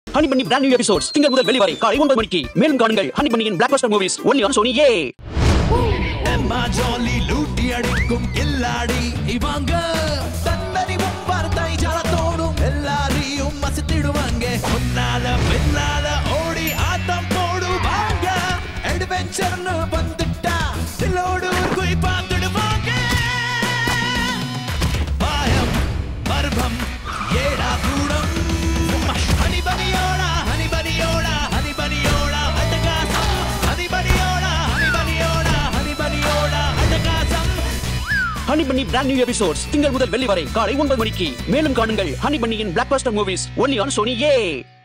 honey பண்ணி brand new episodes திங்கள் முதல் வெளிவரை காலை ஒன்பது மணிக்கு மேலும் காணுங்கள் ஹனி பண்ணியின் blockbuster movies only on Sony Yay எம்மா ஜாலி லூட்டி அடிக்கும் கில்லாடி இவாங்க தன்னறிவும் வார்த்தை ஜலத்தோடும் எல்லாரையும் மசித்திடுவாங்க முன்னால பின்னால ஓடி ஆட்டம் போடுவாங்க அட்வென்ச்சர்னு வந்துட்டா தில்லோடு ஒரு குய் பார்த்துடுவாங்க பாயம் பர்வம் ஏடா கூடம் ஹனிபனியோட ஹனிபனியோட ஹனிபனியோட அட்டகாசம் ஹனிபனியோட ஹனிபனியோட ஹனிபனியோட அட்டகாசம் ஹனி பண்ணி பிராண்ட் நியூ எபிசோட்ஸ் திங்கள் முதல் வெளிவரை காலை ஒன்பது மணிக்கு மேலும் காணுங்கள் ஹனி பண்ணியின் blockbuster movies only on Sony A